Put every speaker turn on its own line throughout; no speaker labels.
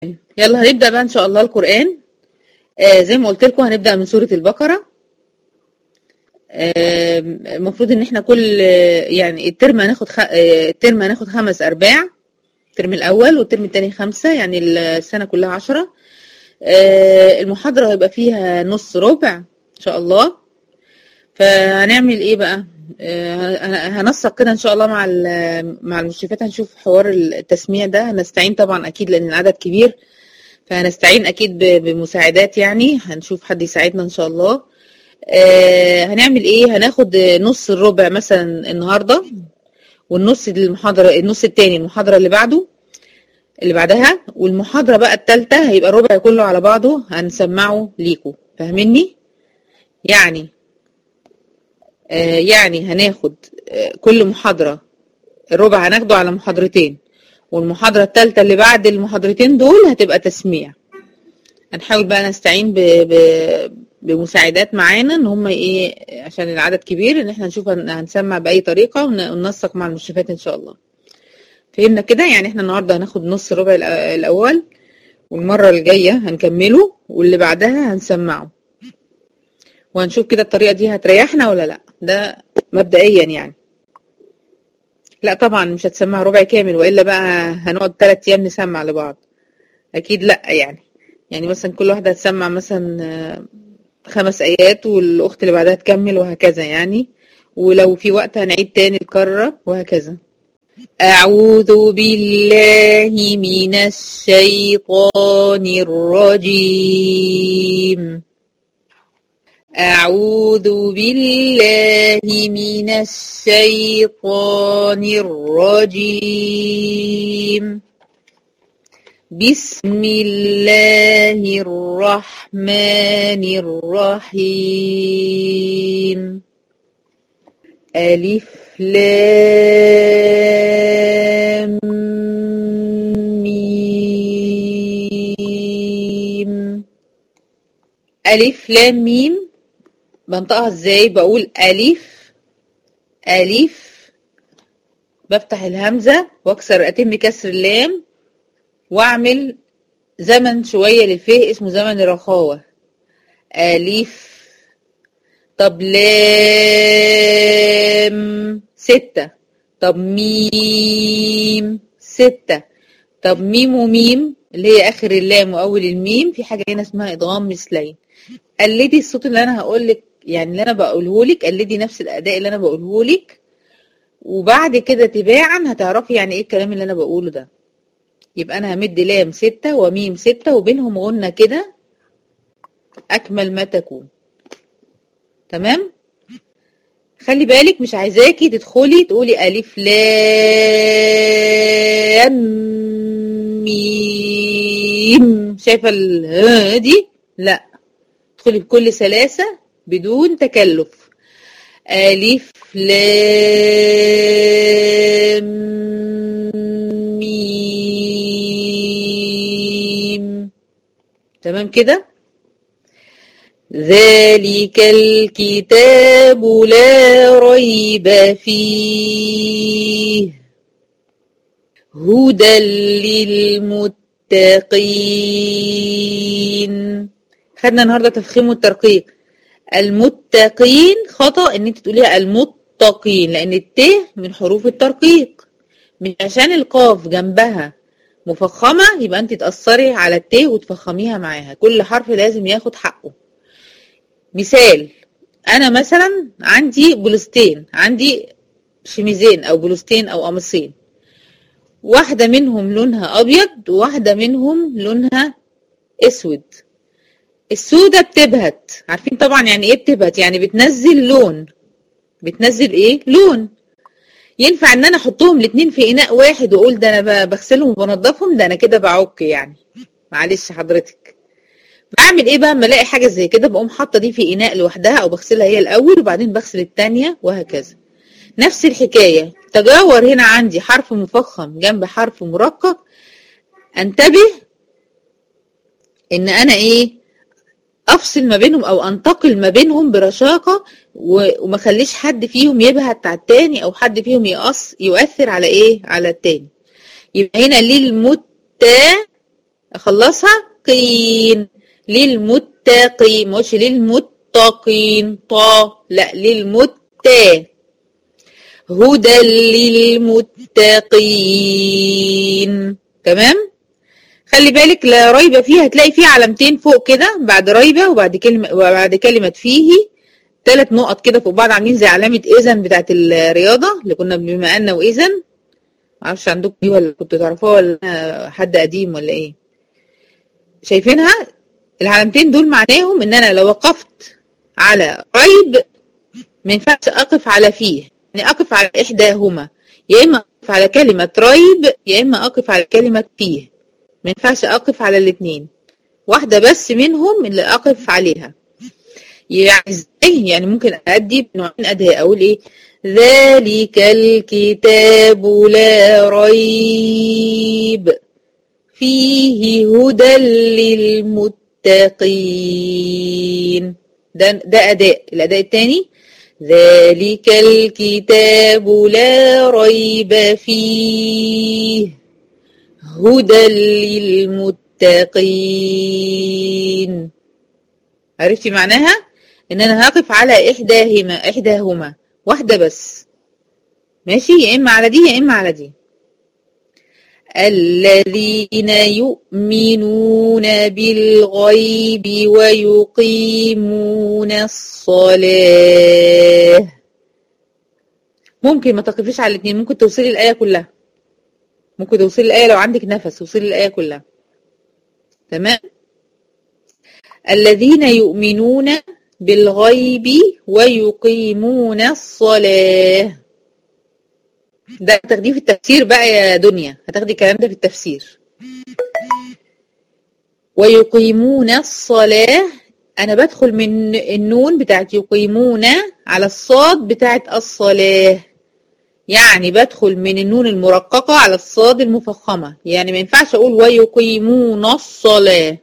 يلا هنبدأ بقى إن شاء الله القرآن آه زي ما قلت لكم هنبدأ من سورة البقرة آه المفروض إن إحنا كل آه، يعني الترم هناخد خ... آه، الترم هناخد خمس أرباع الترم الأول والترم التاني خمسة يعني السنة كلها عشرة آه المحاضرة هيبقى فيها نص ربع إن شاء الله فهنعمل إيه بقى؟ آه، هن- هنسق كده ان شاء الله مع ال- مع المشرفات هنشوف حوار التسميع ده هنستعين طبعا اكيد لان العدد كبير فهنستعين اكيد ب- بمساعدات يعني هنشوف حد يساعدنا ان شاء الله آه، هنعمل ايه هناخد نص الربع مثلا النهارده والنص المحاضره النص التاني المحاضره اللي بعده اللي بعدها والمحاضره بقى التالتة هيبقى الربع كله على بعضه هنسمعه ليكوا فاهميني يعني آه، يعني هناخد آه، كل محاضرة الربع هناخده على محاضرتين والمحاضرة الثالثة اللي بعد المحاضرتين دول هتبقى تسميع هنحاول بقى نستعين ب... ب... بمساعدات معانا ان هم ايه عشان العدد كبير ان احنا نشوف هن- هنسمع بأي طريقة ون- وننسق مع المشرفات ان شاء الله فهمنا كده يعني احنا النهاردة هناخد نص الربع الأ- الاول والمرة الجاية هنكمله واللي بعدها هنسمعه وهنشوف كده الطريقة دي هتريحنا ولا لا ده مبدئيا يعني لا طبعا مش هتسمع ربع كامل والا بقى هنقعد ثلاث ايام نسمع لبعض اكيد لا يعني يعني مثلا كل واحده هتسمع مثلا آه، خمس ايات والاخت اللي بعدها تكمل وهكذا يعني ولو في وقت هنعيد تاني الكرة وهكذا أعوذ بالله من الشيطان الرجيم أعوذ بالله من الشيطان الرجيم بسم الله الرحمن الرحيم ألف لام ميم ألف لام ميم بنطقها ازاي بقول ألف ألف بفتح الهمزة واكسر أتم كسر اللام واعمل زمن شوية للفه اسمه زمن الرخاوة ألف طب لام ستة طب ميم ستة طب ميم وميم اللي هي آخر اللام وأول الميم في حاجة هنا اسمها إدغام مثلين قلدي الصوت اللي أنا هقولك يعني اللي أنا بقوله لك قلدي نفس الأداء اللي أنا بقوله لك وبعد كده تباعا هتعرفي يعني إيه الكلام اللي أنا بقوله ده يبقى أنا همد لام ستة وميم ستة وبينهم غنة كده أكمل ما تكون تمام خلي بالك مش عايزاكي تدخلي تقولي ألف لام ميم شايفة ال دي لا ادخلي بكل سلاسة بدون تكلف ألف لام ميم تمام كده ذلك الكتاب لا ريب فيه هدى للمتقين خدنا النهارده تفخيم والترقيق المتقين خطأ ان انت تقوليها المتقين لان الت من حروف الترقيق مش عشان القاف جنبها مفخمة يبقى انت تأثري على الت وتفخميها معاها كل حرف لازم ياخد حقه مثال انا مثلا عندي بلوستين عندي شميزين او بلوستين او قميصين واحدة منهم لونها ابيض وواحدة منهم لونها اسود السودة بتبهت عارفين طبعا يعني ايه بتبهت يعني بتنزل لون بتنزل ايه لون ينفع ان انا احطهم الاتنين في اناء واحد واقول ده انا ب- بغسلهم وبنضفهم ده انا كده بعك يعني معلش حضرتك بعمل ايه بقى اما الاقي حاجه زي كده بقوم حاطه دي في اناء لوحدها او بغسلها هي الاول وبعدين بغسل التانية وهكذا نفس الحكايه تجاور هنا عندي حرف مفخم جنب حرف مرقق انتبه ان انا ايه افصل ما بينهم او انتقل ما بينهم برشاقة و- وما خليش حد فيهم يبهت على التاني او حد فيهم يقص يؤثر على ايه على التاني يبقى هنا للمتقين اخلصها قين للمتقين مش للمتقين طا لا للمتى هدى للمتقين تمام خلي بالك لا ريب فيه هتلاقي فيه علامتين فوق كده بعد ريبة وبعد كلمة وبعد كلمة فيه ثلاث نقط كده فوق بعض عاملين زي علامة إذن بتاعت الرياضة اللي كنا بما أن وإذن معرفش عندكم دي ولا كنتوا تعرفوها ولا حد قديم ولا إيه شايفينها العلامتين دول معناهم إن أنا لو وقفت على ريب ما ينفعش أقف على فيه يعني أقف على إحداهما يا إما أقف على كلمة ريب يا إما أقف على كلمة فيه ما ينفعش أقف على الاتنين واحدة بس منهم اللي أقف عليها يعني ازاي يعني ممكن أدي بنوعين أداء أقول إيه ذلك الكتاب لا ريب فيه هدى للمتقين ده ده أداء الأداء الثاني ذلك الكتاب لا ريب فيه هدى للمتقين عرفتي معناها ان انا هقف على احداهما احداهما واحده بس ماشي يا اما على دي يا اما على دي الذين يؤمنون بالغيب ويقيمون الصلاه ممكن ما تقفيش على الاثنين ممكن توصلي الايه كلها ممكن توصلي الآية لو عندك نفس توصلي الآية كلها تمام الذين يؤمنون بالغيب ويقيمون الصلاة ده هتاخديه في التفسير بقى يا دنيا هتاخدي الكلام ده في التفسير ويقيمون الصلاة أنا بدخل من النون بتاعت يقيمون على الصاد بتاعت الصلاة يعني بدخل من النون المرققة على الصاد المفخمة يعني ما ينفعش أقول ويقيمون الصلاة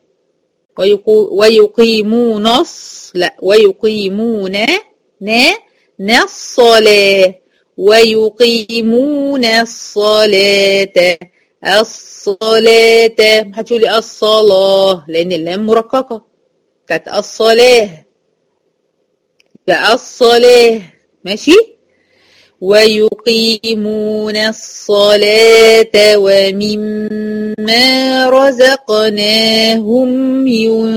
ويقيمون الص لا ويقيمون نا نا الصلاة ويقيمون الصلاة الصلاة هتقولي الصلاة لأن اللام مرققة كانت الصلاة بقى الصلاة ماشي ويقيمون الصلاة ومما رزقناهم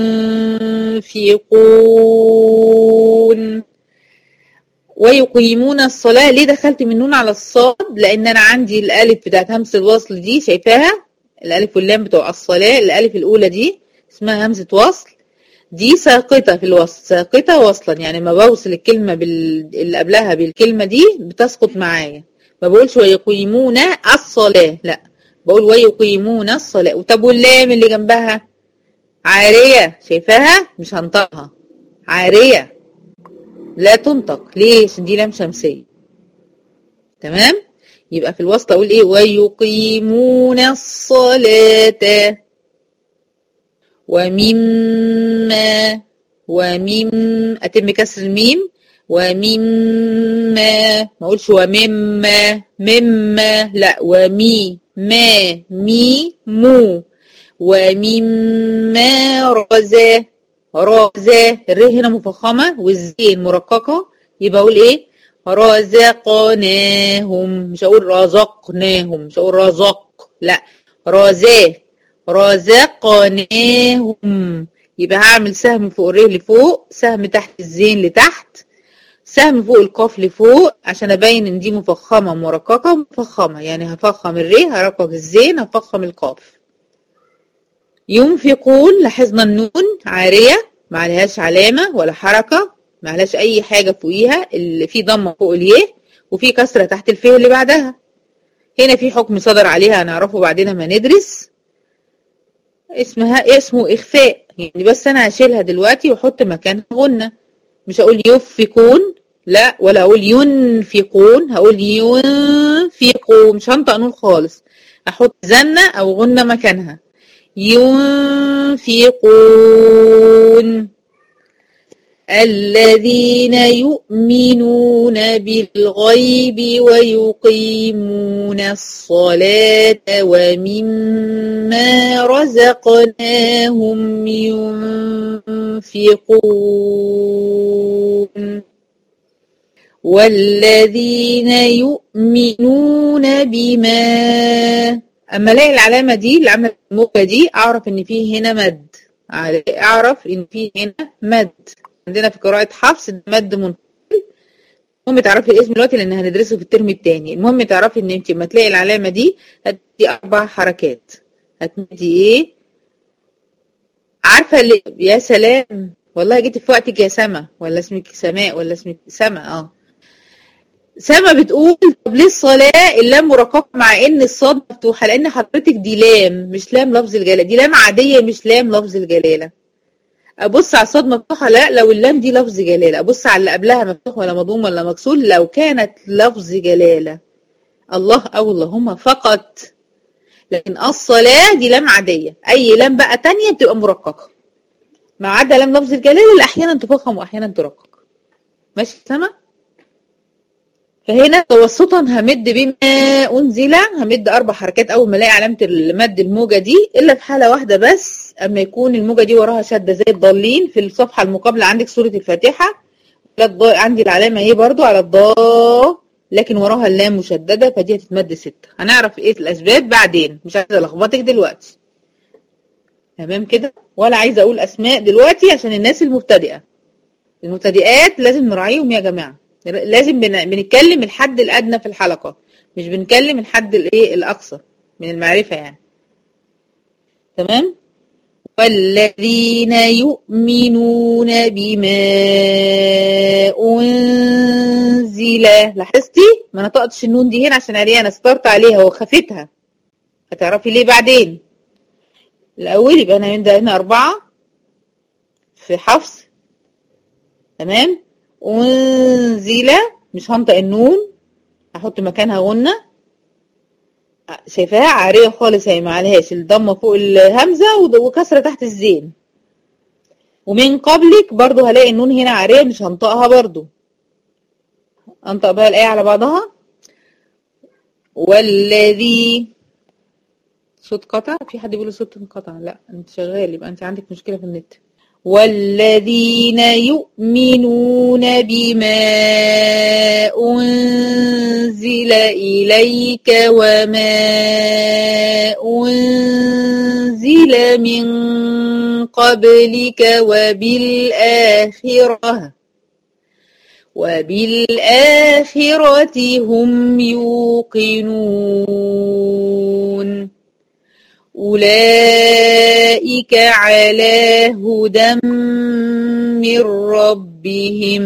ينفقون ويقيمون الصلاة ليه دخلت من نون على الصاد لأن أنا عندي الألف بتاعت همس الوصل دي شايفاها الألف واللام بتوع الصلاة الألف الأولى دي اسمها همزة وصل دي ساقطة في الوصل ساقطة وصلا يعني ما بوصل الكلمة بال... اللي قبلها بالكلمة دي بتسقط معايا ما بقولش ويقيمون الصلاة لا بقول ويقيمون الصلاة وطب واللام اللي جنبها عارية شايفاها مش هنطقها عارية لا تنطق ليه عشان دي لام شمسية تمام يبقى في الوسط اقول ايه ويقيمون الصلاة ومما ومم أتم كسر الميم ومما ما أقولش ومما مما لا ومي ما مي مو ومما رزا رزا الر هنا مفخمة والزين مرققة يبقى أقول إيه رزقناهم مش هقول رزقناهم مش هقول رزق لا رزاه رزقناهم يبقى هعمل سهم فوق الر لفوق سهم تحت الزين لتحت سهم فوق القاف لفوق عشان ابين ان دي مفخمه مرققه مفخمه يعني هفخم الر هرقق الزين هفخم القاف ينفقون لاحظنا النون عاريه ما عليهاش علامه ولا حركه ما عليهاش اي حاجه فوقيها اللي في ضمه فوق الياء وفي كسره تحت الفه اللي بعدها هنا في حكم صدر عليها هنعرفه بعدين لما ندرس اسمها اسمه إخفاء يعني بس أنا هشيلها دلوقتي وأحط مكانها غنة مش هقول يفكون لا ولا أقول ينفقون هقول ينفقون مش هنطق نون خالص أحط زنة أو غنة مكانها ينفقون الذين يؤمنون بالغيب ويقيمون الصلاة ومما رزقناهم ينفقون والذين يؤمنون بما اما الاقي العلامه دي العلامه الموجه دي اعرف ان في هنا مد اعرف ان في هنا مد عندنا في قراءه حفص مد منفصل المهم تعرفي الاسم دلوقتي لان هندرسه في الترم الثاني المهم تعرفي ان انت لما تلاقي العلامه دي هتدي اربع حركات هتمدي ايه عارفه اللي يا سلام والله جيت في وقتك يا سما ولا اسمك سماء ولا اسمك سما اه سما بتقول طب ليه الصلاة اللام مرققة مع ان الصاد مفتوحة لان حضرتك دي لام مش لام لفظ الجلالة دي لام عادية مش لام لفظ الجلالة ابص على الصاد مفتوحة لا لو اللام دي لفظ جلالة ابص على اللي قبلها مفتوح ولا مضموم ولا مكسور لو كانت لفظ جلالة الله او اللهم فقط لكن الصلاة دي لام عادية اي لام بقى تانية بتبقى مرققة ما عدا لام لفظ الجلالة اللي احيانا تفخم واحيانا ترقق ماشي سما فهنا توسطا همد بما انزل همد اربع حركات اول ما الاقي علامه المد الموجه دي الا في حاله واحده بس اما يكون الموجه دي وراها شده زي الضالين في الصفحه المقابله عندك سوره الفاتحه عندي العلامه اهي برضو على الضاء لكن وراها اللام مشدده فدي هتتمد ستة هنعرف ايه الاسباب بعدين مش عايزه الخبطك دلوقتي تمام كده ولا عايزه اقول اسماء دلوقتي عشان الناس المبتدئه المبتدئات لازم نراعيهم يا جماعه لازم بن... بنتكلم الحد الادنى في الحلقه مش بنتكلم الحد الايه الاقصى من المعرفه يعني تمام والذين يؤمنون بما انزل لاحظتي ما نطقتش النون دي هنا عشان عليها انا استرت عليها وخفتها هتعرفي ليه بعدين الاول يبقى انا هنا هنا اربعه في حفص تمام أنزل مش هنطق النون هحط مكانها غنة شايفاها عارية خالص هي ما عليهاش الضمة فوق الهمزة وكسرة تحت الزين ومن قبلك برضو هلاقي النون هنا عارية مش هنطقها برضو انطق بقى الآية على بعضها والذي صوت قطع في حد بيقول صوت انقطع لا انت شغال يبقى انت عندك مشكلة في النت والذين يؤمنون بما أنزل إليك وما أنزل من قبلك وبالآخرة وبالآخرة هم يوقنون أولئك على هدى من ربهم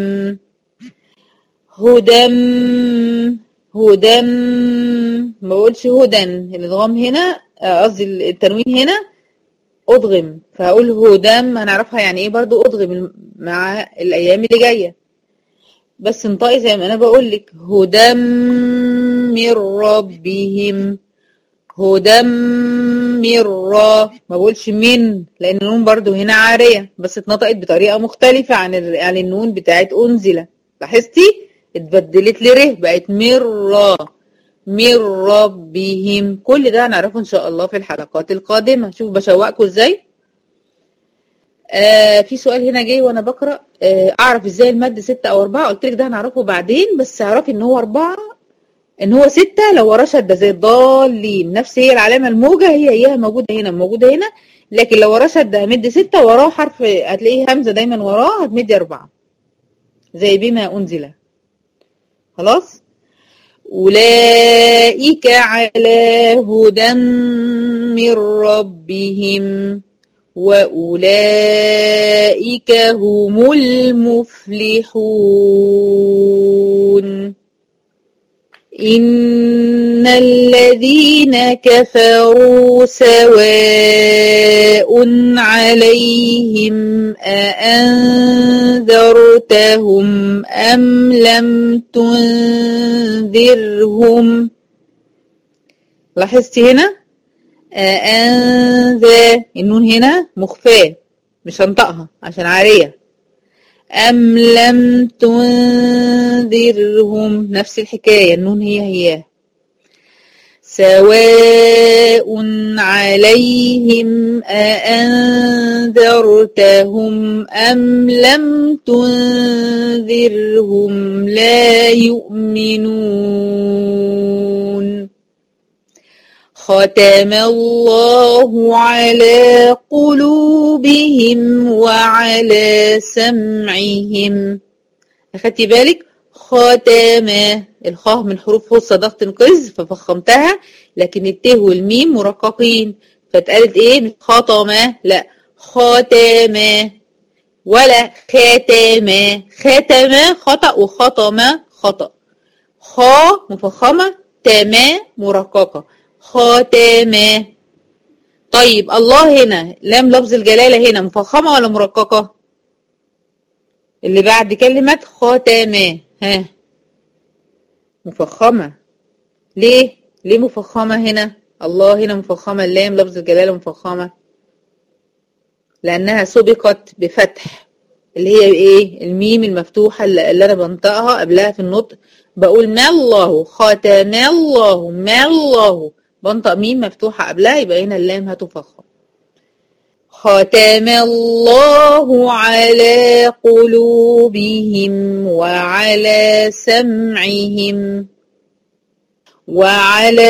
هدى هدى ما بقولش هدى الادغام هنا قصدي التنوين هنا ادغم فهقول هدى هنعرفها يعني ايه برضو ادغم مع الايام اللي جايه بس انطقي زي ما انا بقول لك هدى من ربهم هدى من را ما بقولش من لان النون برضو هنا عارية بس اتنطقت بطريقة مختلفة عن عن النون بتاعت انزل لاحظتي اتبدلت لره بقت من را من ربهم كل ده هنعرفه ان شاء الله في الحلقات القادمة شوف بشوقكم ازاي آه في سؤال هنا جاي وانا بقرا آه اعرف ازاي المد ستة او اربعة قلت لك ده هنعرفه بعدين بس اعرفي ان هو اربعة ان هو ستة لو وراه شدة زي الضالين نفس هي العلامة الموجة هي هي موجودة هنا موجودة هنا لكن لو وراه شدة همد ستة وراه حرف هتلاقيه همزة دايما وراه هتمدي أربعة زي بما أنزل خلاص أولئك على هدى من ربهم وأولئك هم المفلحون إن الذين كفروا سواء عليهم أأنذرتهم أم لم تنذرهم لاحظتي هنا أأنذا النون هنا مخفاة مش هنطقها عشان عارية أم لم تنذرهم نفس الحكاية النون هي هي سواء عليهم أأنذرتهم أم لم تنذرهم لا يؤمنون ختم الله على قلوبهم وعلى سمعهم أخدتي بالك ختم الخاء من حروف خص ضغط انقذ ففخمتها لكن الت والميم مرققين فاتقالت ايه مش خطمة لا خاتم ولا خاتم خاتم خطأ وخطم خطأ خا مفخمة تما مرققة خاتم طيب الله هنا لام لفظ الجلالة هنا مفخمة ولا مرققة اللي بعد كلمة خاتم ها مفخمة ليه ليه مفخمة هنا الله هنا مفخمة اللام لفظ الجلالة مفخمة لأنها سبقت بفتح اللي هي ايه الميم المفتوحة اللي أنا بنطقها قبلها في النطق بقول ما الله ختم الله ما الله بنطق ميم مفتوحة قبلها يبقى هنا اللام هتفخم ختم الله على قلوبهم وعلى سمعهم وعلى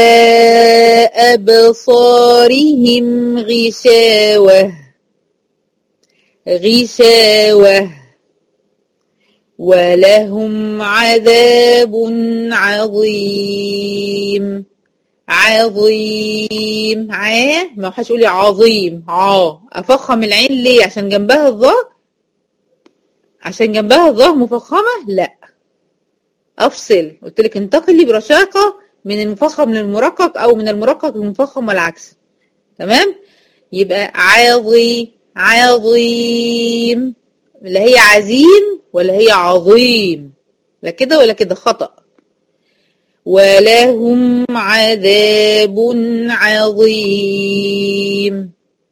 أبصارهم غشاوة غشاوة ولهم عذاب عظيم عظيم ع ما حدش يقول لي عظيم ع افخم العين ليه عشان جنبها الظا عشان جنبها الظا مفخمه لا افصل قلت لك انتقلي برشاقه من المفخم للمرقق او من المرقق للمفخم والعكس تمام يبقى عظي عظيم لا هي عزيم ولا هي عظيم لا كده ولا كده خطأ ولهم عذاب عظيم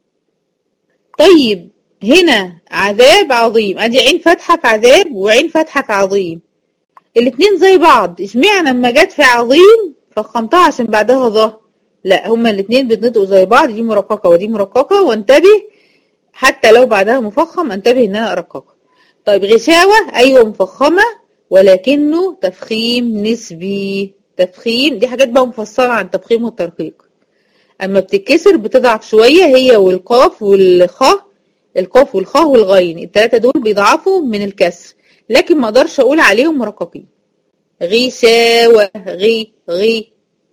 طيب هنا عذاب عظيم ادي عين فتحة في عذاب وعين فتحة في عظيم الاتنين زي بعض اشمعنى لما جت في عظيم فخمتها عشان بعدها ظه لا هما الاتنين بيتنطقوا زي بعض دي مرققة ودي مرققة وانتبه حتى لو بعدها مفخم انتبه انها ارققة طيب غشاوة ايوه مفخمة ولكنه تفخيم نسبي تفخيم دي حاجات بقى مفصلة عن التفخيم والترقيق اما بتتكسر بتضعف شوية هي والقاف والخاء القاف والخاء والغين التلاتة دول بيضعفوا من الكسر لكن ما اقدرش اقول عليهم مرققين غشاوة غي غي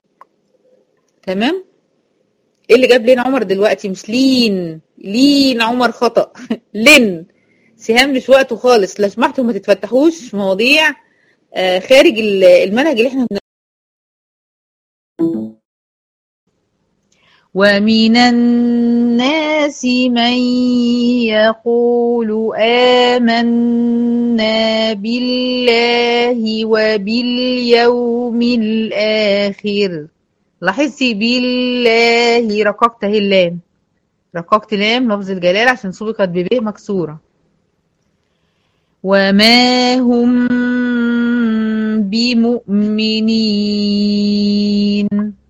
تمام ايه اللي جاب لين عمر دلوقتي مش لين لين عمر خطأ لين سهام مش وقته خالص لا سمحتوا ما تتفتحوش مواضيع آه خارج المنهج اللي احنا بن... ومن الناس من يقول آمنا بالله وباليوم الآخر لاحظتي بالله رققت اهي اللام رققت لام لفظ الجلال عشان سبقت بب مكسورة وما هم بمؤمنين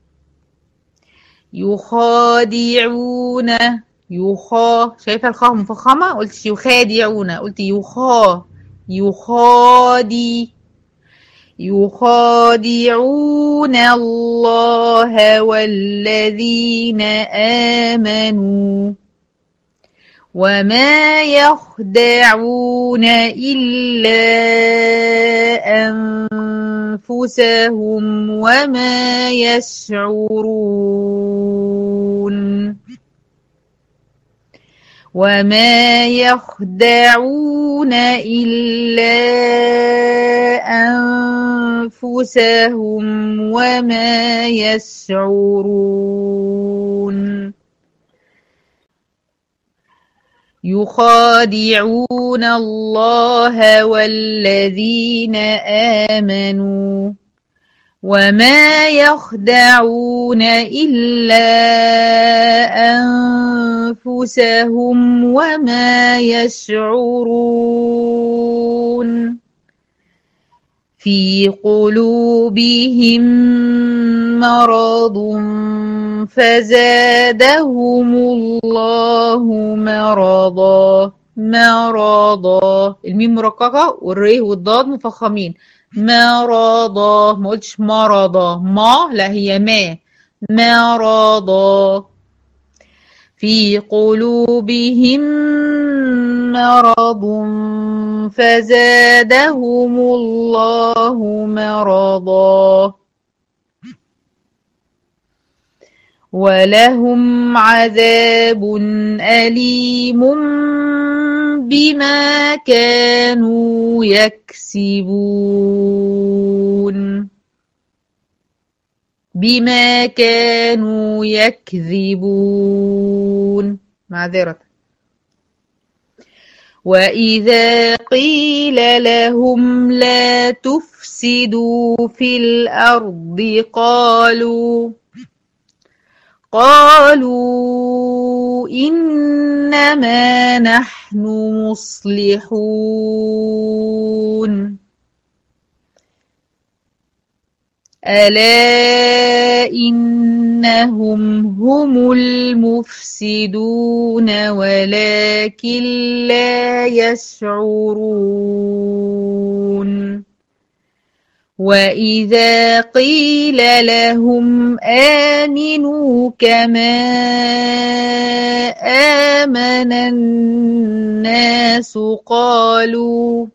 يخادعون يخا شايفة الخاء مفخمة قلت يخادعون قلت يخا يخادي يخادعون الله والذين آمنوا وما يخدعون إلا أنفسهم وما يشعرون وما يخدعون إلا أنفسهم وما يشعرون يخادعون الله والذين آمنوا
وما يخدعون إلا أنفسهم وما يشعرون في قلوبهم مرض فزادهم الله مرضا مرضا الميم مرققة والري والضاد مفخمين مرضا ما قلتش مرضا ما لا هي ما مرضا في قلوبهم مرض فزادهم الله مرضا ولهم عذاب أليم بما كانوا يكسبون بما كانوا يكذبون معذرة وإذا قيل لهم لا تفسدوا في الأرض قالوا قالوا إنما نحن مصلحون ألا إنهم هم المفسدون ولكن لا يشعرون وإذا قيل لهم آمنوا كما آمن الناس قالوا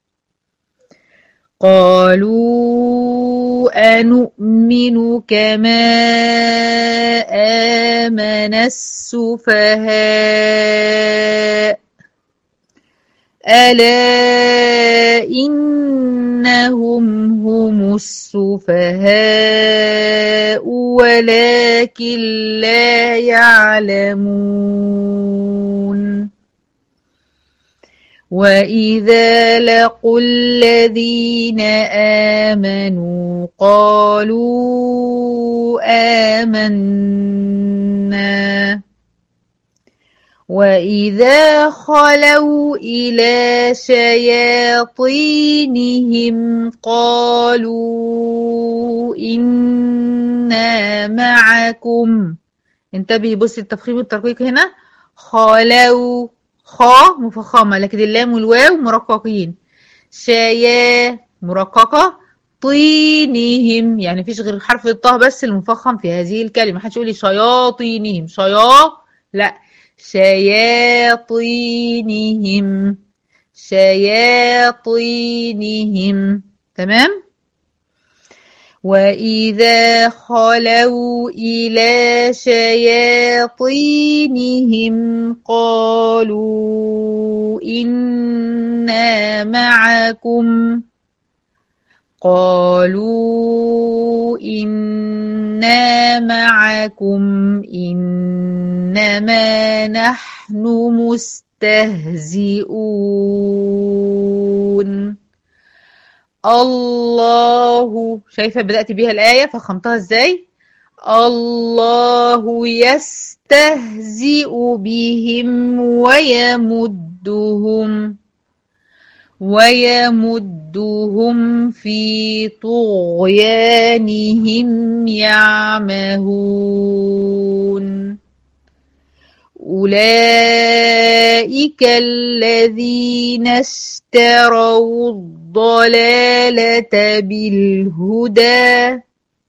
قالوا أنؤمن كما آمن السفهاء ألا إنهم هم السفهاء ولكن لا يعلمون وإذا لقوا الذين آمنوا قالوا آمنا وإذا خلوا إلى شياطينهم قالوا إنا معكم انتبهي بصي التفخيم والترقيق هنا خلوا خا مفخمة لكن اللام والواو مرققين شيا مرققة طينهم يعني مفيش غير حرف الطه بس المفخم في هذه الكلمة محدش يقول لي شياطينهم شيا لا شياطينهم شياطينهم تمام وإذا خلوا إلى شياطينهم قالوا إنا معكم قالوا إنا معكم إنما نحن مستهزئون الله شايفة بدأت بيها الآية فخمتها ازاي الله يستهزئ بهم ويمدهم ويمدهم في طغيانهم يعمهون أولئك الذين اشتروا الضلالة بالهدى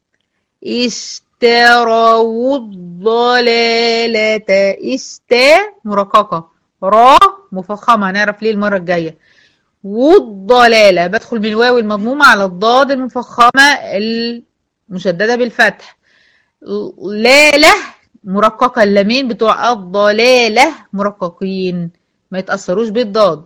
اشتروا الضلالة استا مرققة را مفخمة هنعرف ليه المرة الجاية والضلالة بدخل بالواو المضمومة على الضاد المفخمة المشددة بالفتح لالة مرققة اللامين بتوع الضلالة مرققين ما يتأثروش بالضاد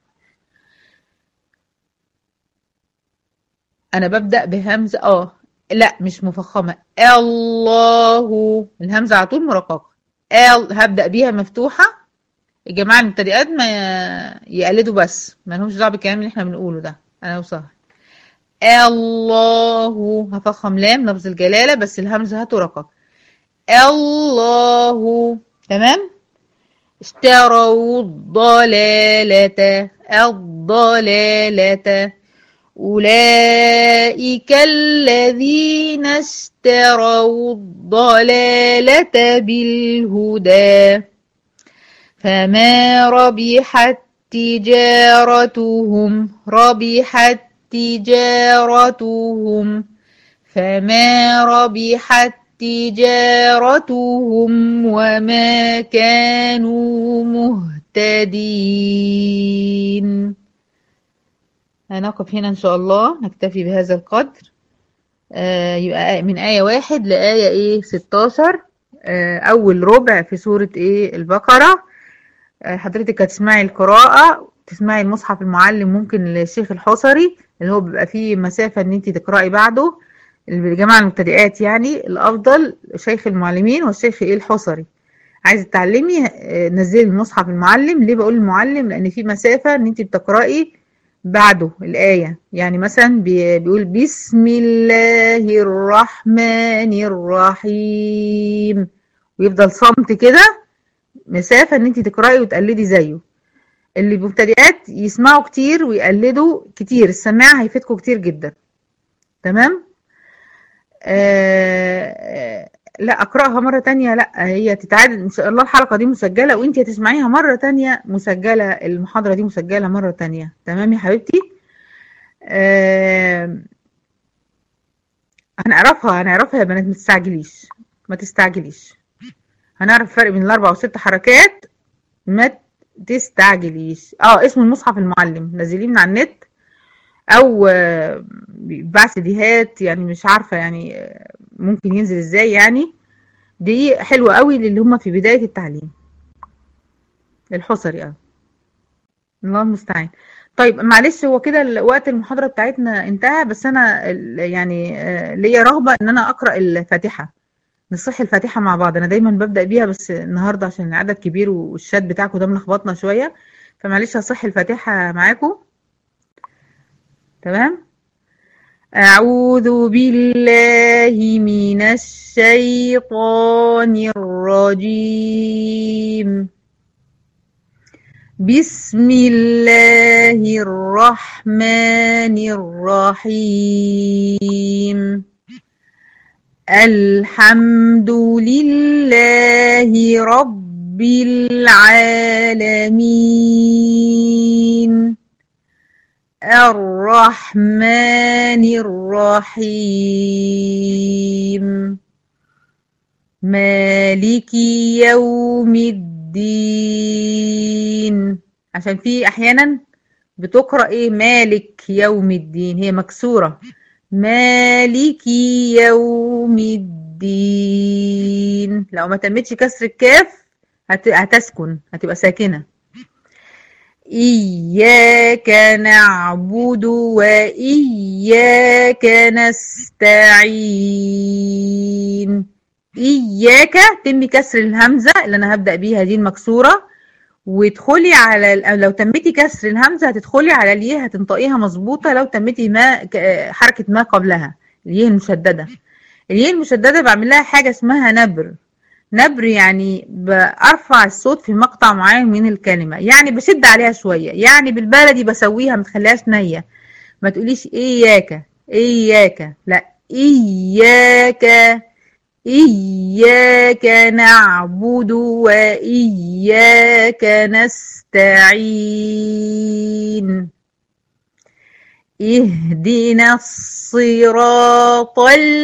أنا ببدأ بهمزة اه لا مش مفخمة الله الهمزة على طول مرققة ال هبدأ بيها مفتوحة الجماعة المبتدئات ما يقلدوا بس ما لهمش دعوة بالكلام اللي احنا بنقوله ده انا وسهل الله هفخم لام لفظ الجلالة بس الهمزة هترقق الله تمام اشتروا الضلالة الضلالة أولئك الذين اشتروا الضلالة بالهدى فما ربحت تجارتهم ربحت تجارتهم فما ربحت تجارتهم وما كانوا مهتدين هنقف هنا إن شاء الله نكتفي بهذا القدر آه يبقى من آية واحد لآية إيه 16 آه أول ربع في سورة إيه البقرة آه حضرتك هتسمعي القراءة تسمعي المصحف المعلم ممكن للشيخ الحصري اللي هو بيبقى فيه مسافة إن أنت تقرأي بعده الجماعة المبتدئات يعني الأفضل شيخ المعلمين والشيخ إيه الحصري عايزة تتعلمي آه نزلي المصحف المعلم ليه بقول المعلم لأن في مسافة إن أنت بتقرأي بعده الآية يعني مثلا بيقول بسم الله الرحمن الرحيم ويفضل صمت كده مسافة ان انت تقرأي وتقلدي زيه اللي مبتدئات يسمعوا كتير ويقلدوا كتير السماع هيفيدكم كتير جدا تمام آه لا اقرأها مرة تانية لا هي تتعاد ان شاء الله الحلقة دي مسجلة وانت هتسمعيها مرة تانية مسجلة المحاضرة دي مسجلة مرة تانية تمام يا حبيبتي آه هنعرفها هنعرفها يا بنات ما تستعجليش ما تستعجليش هنعرف الفرق بين الاربع وست حركات ما تستعجليش اه اسمه المصحف المعلم نزليه من على النت او بيتباع سيديهات يعني مش عارفه يعني ممكن ينزل ازاي يعني دي حلوه قوي للي هم في بدايه التعليم الحصري اه الله المستعان طيب معلش هو كده وقت المحاضره بتاعتنا انتهى بس انا يعني ليا رغبه ان انا اقرا الفاتحه نصح الفاتحه مع بعض انا دايما ببدا بيها بس النهارده عشان العدد كبير والشات بتاعكم ده ملخبطنا شويه فمعلش هصح الفاتحه معاكم تمام أعوذ بالله من الشيطان الرجيم بسم الله الرحمن الرحيم الحمد لله رب العالمين الرحمن الرحيم مالك يوم الدين عشان في احيانا بتقرا ايه مالك يوم الدين هي مكسوره مالك يوم الدين لو ما تمتش كسر الكاف هتسكن هتبقى ساكنه إياك نعبد وإياك نستعين إياك تم كسر الهمزة اللي أنا هبدأ بيها دي المكسورة وادخلي على لو تمتي كسر الهمزة هتدخلي على الياء هتنطقيها مظبوطة لو تمتي ما حركة ما قبلها الياء المشددة الياء المشددة بعمل لها حاجة اسمها نبر نبر يعني برفع الصوت في مقطع معين من الكلمة يعني بشد عليها شوية يعني بالبلدي بسويها ما تخليهاش نية ما تقوليش إياك إياك لا إياك إياك نعبد وإياك نستعين اهدنا الصراط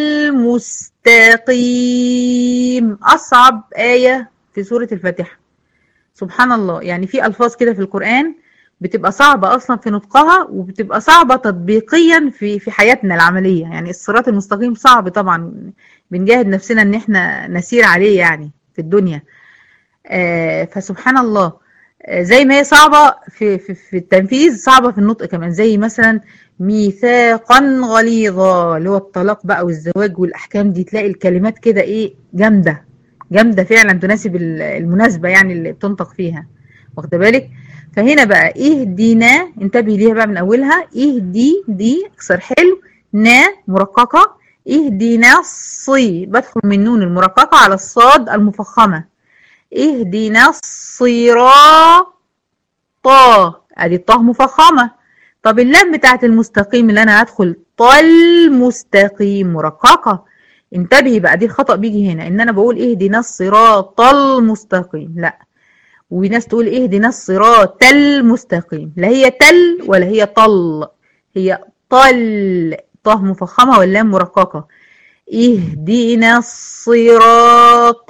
المستقيم أصعب آية في سورة الفاتحة سبحان الله يعني في ألفاظ كده في القرآن بتبقى صعبة أصلا في نطقها وبتبقى صعبة تطبيقيا في في حياتنا العملية يعني الصراط المستقيم صعب طبعا بنجاهد نفسنا إن احنا نسير عليه يعني في الدنيا آه فسبحان الله آه زي ما هي صعبة في, في, في التنفيذ صعبة في النطق كمان زي مثلا ميثاقا غليظا اللي هو الطلاق بقى والزواج والأحكام دي تلاقي الكلمات كده إيه جامدة جامدة فعلا تناسب المناسبة يعني اللي بتنطق فيها واخده بالك فهنا بقى اهدنا انتبهي ليها بقى من اولها اهدي دي اكسر حلو نا مرققة اهدنا الصي بدخل من نون المرققة على الصاد المفخمة اهدنا الصراط ادي الطه مفخمة طب اللام بتاعت المستقيم اللي انا هدخل طل مستقيم مرققة انتبهي بقى دي الخطأ بيجي هنا ان انا بقول اهدنا الصراط المستقيم لا وناس تقول اهدنا الصراط المستقيم لا هي تل ولا هي طل هي طل طه مفخمة واللام مرققة اهدنا الصراط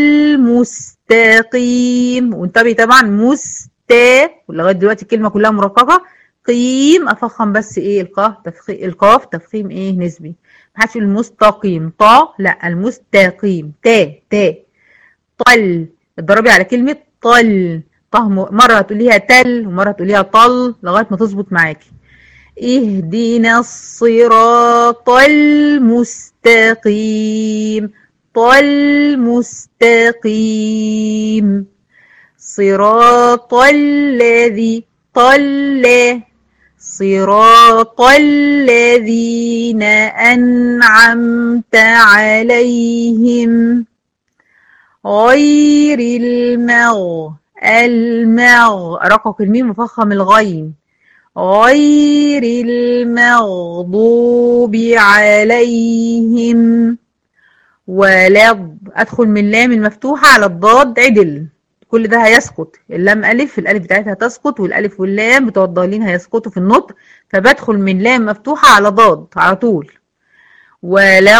المستقيم وانتبهي طبعا مستا ولغايه دلوقتي الكلمه كلها مرققه قيم افخم بس ايه القاف تفخيم القاف تفخيم ايه نسبي ما حدش المستقيم طا لا المستقيم تا تا طل اتدربي على كلمه طل طه مره هتقوليها تل ومره هتقوليها طل لغايه ما تظبط معاكي اهدنا الصراط المستقيم طل مستقيم صراط الذي طل صراط الذين أنعمت عليهم غير المغ المغ رقق الميم مفخم الغين غير المغضوب عليهم ولا ادخل من اللام المفتوحة على الضاد عدل كل ده هيسقط اللام ألف الألف بتاعتها تسقط والألف واللام بتوع الضالين هيسقطوا في النطق فبدخل من لام مفتوحة على ضاد على طول ولا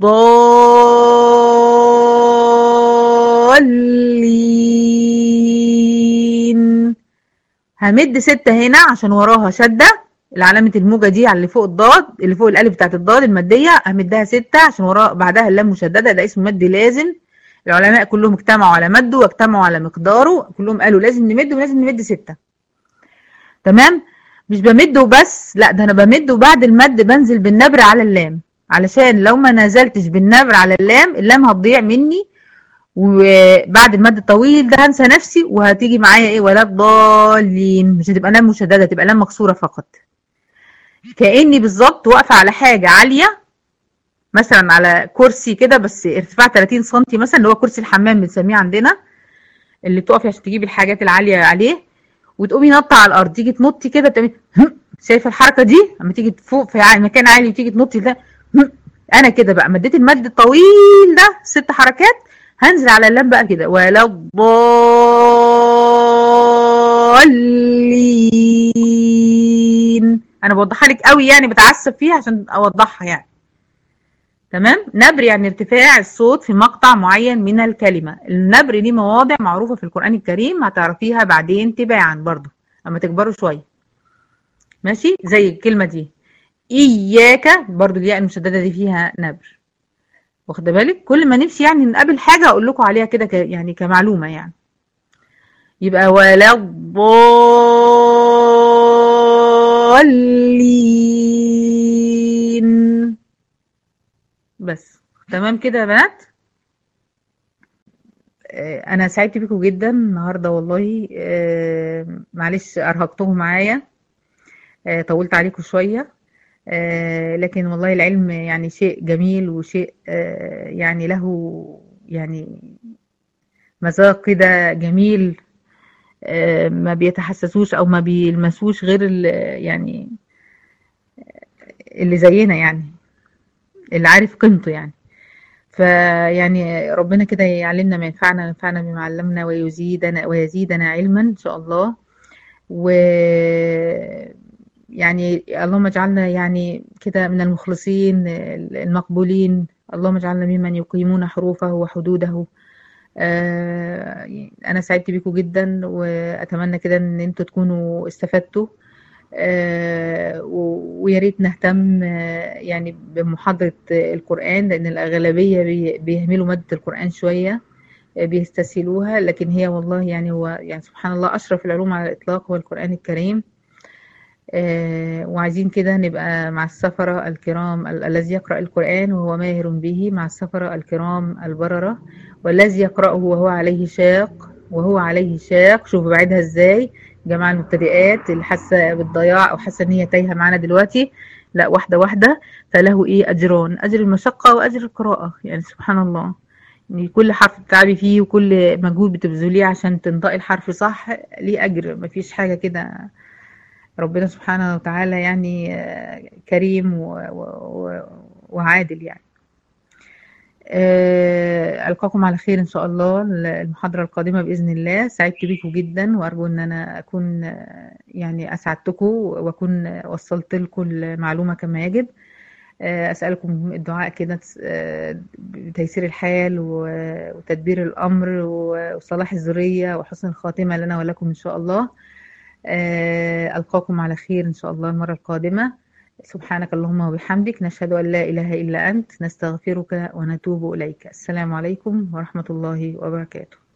الضالين همد ستة هنا عشان وراها شدة العلامة الموجة دي على اللي فوق الضاد اللي فوق الألف بتاعت الضاد المادية همدها ستة عشان وراها بعدها اللام مشددة ده اسم مد لازم العلماء كلهم اجتمعوا على مده واجتمعوا على مقداره كلهم قالوا لازم نمد ولازم نمد ستة تمام مش بمد وبس لا ده انا بمد وبعد المد بنزل بالنبر على اللام علشان لو ما نزلتش بالنبر على اللام اللام هتضيع مني وبعد المد الطويل ده هنسى نفسي وهتيجي معايا ايه ولا الضالين مش هتبقى لام مشدده تبقى لام مكسوره فقط كاني بالظبط واقفه على حاجه عاليه مثلا على كرسي كده بس ارتفاع 30 سم مثلا اللي هو كرسي الحمام بنسميه عندنا اللي بتقفي عشان تجيبي الحاجات العاليه عليه وتقومي نطه على الارض تيجي تنطي كده بتعملي شايفه الحركه دي اما تيجي فوق في مكان عالي وتيجي تنطي ده انا كده بقى مديت المد الطويل ده ست حركات هنزل على اللام بقى كده ولا الضالين انا بوضحها لك قوي يعني بتعسف فيها عشان اوضحها يعني تمام نبر يعني ارتفاع الصوت في مقطع معين من الكلمة النبر ليه مواضع معروفة في القرآن الكريم هتعرفيها بعدين تباعا برضو اما تكبروا شوية ماشي زي الكلمة دي إياك برضو الياء المشددة دي فيها نبر واخد بالك كل ما نفسي يعني نقابل حاجة أقول لكم عليها كده ك... يعني كمعلومة يعني يبقى ولا الضالين بس تمام كده يا بنات آه، انا سعدت بيكم جدا النهارده والله آه، معلش ارهقتكم معايا آه، طولت عليكم شويه آه، لكن والله العلم يعني شيء جميل وشيء آه، يعني له يعني مذاق كده جميل آه، ما بيتحسسوش او ما بيلمسوش غير ال- يعني اللي زينا يعني اللي عارف قيمته يعني فيعني ربنا كده يعلمنا ما ينفعنا وينفعنا بما علمنا ويزيدنا ويزيدنا علما ان شاء الله و يعني اللهم اجعلنا يعني كده من المخلصين المقبولين اللهم اجعلنا ممن يقيمون حروفه وحدوده آه، انا سعدت بيكم جدا واتمنى كده ان انتوا تكونوا استفدتوا آه، و- ويا ريت نهتم آه، يعني بمحاضرة القرآن لأن الأغلبية بي- بيهملوا مادة القرآن شوية آه، بيستسهلوها لكن هي والله يعني هو يعني سبحان الله أشرف العلوم على الإطلاق هو القرآن الكريم آه، وعايزين كده نبقى مع السفرة الكرام ال- الذي يقرأ القرآن وهو ماهر به مع السفرة الكرام البررة والذي يقرأه وهو عليه شاق وهو عليه شاق شوفوا بعيدها ازاي جماعة المبتدئات اللي حاسة بالضياع أو حاسة إن هي تايهة معانا دلوقتي لا واحدة واحدة فله إيه أجران أجر المشقة وأجر القراءة يعني سبحان الله يعني كل حرف بتتعبي فيه وكل مجهود بتبذليه عشان تنطقي الحرف صح ليه أجر مفيش حاجة كده ربنا سبحانه وتعالى يعني آه، كريم و... و... و... وعادل يعني آه، ألقاكم على خير إن شاء الله المحاضرة القادمة بإذن الله سعدت بيكم جدا وأرجو إن أنا أكون آه، يعني أسعدتكم وأكون وصلت لكم المعلومة كما يجب آه، أسألكم الدعاء كده تس- آه، بتيسير الحال و- وتدبير الأمر و- وصلاح الذرية وحسن الخاتمة لنا ولكم إن شاء الله آه، ألقاكم على خير إن شاء الله المرة القادمة سبحانك اللهم وبحمدك نشهد أن لا إله إلا أنت نستغفرك ونتوب إليك السلام عليكم ورحمة الله وبركاته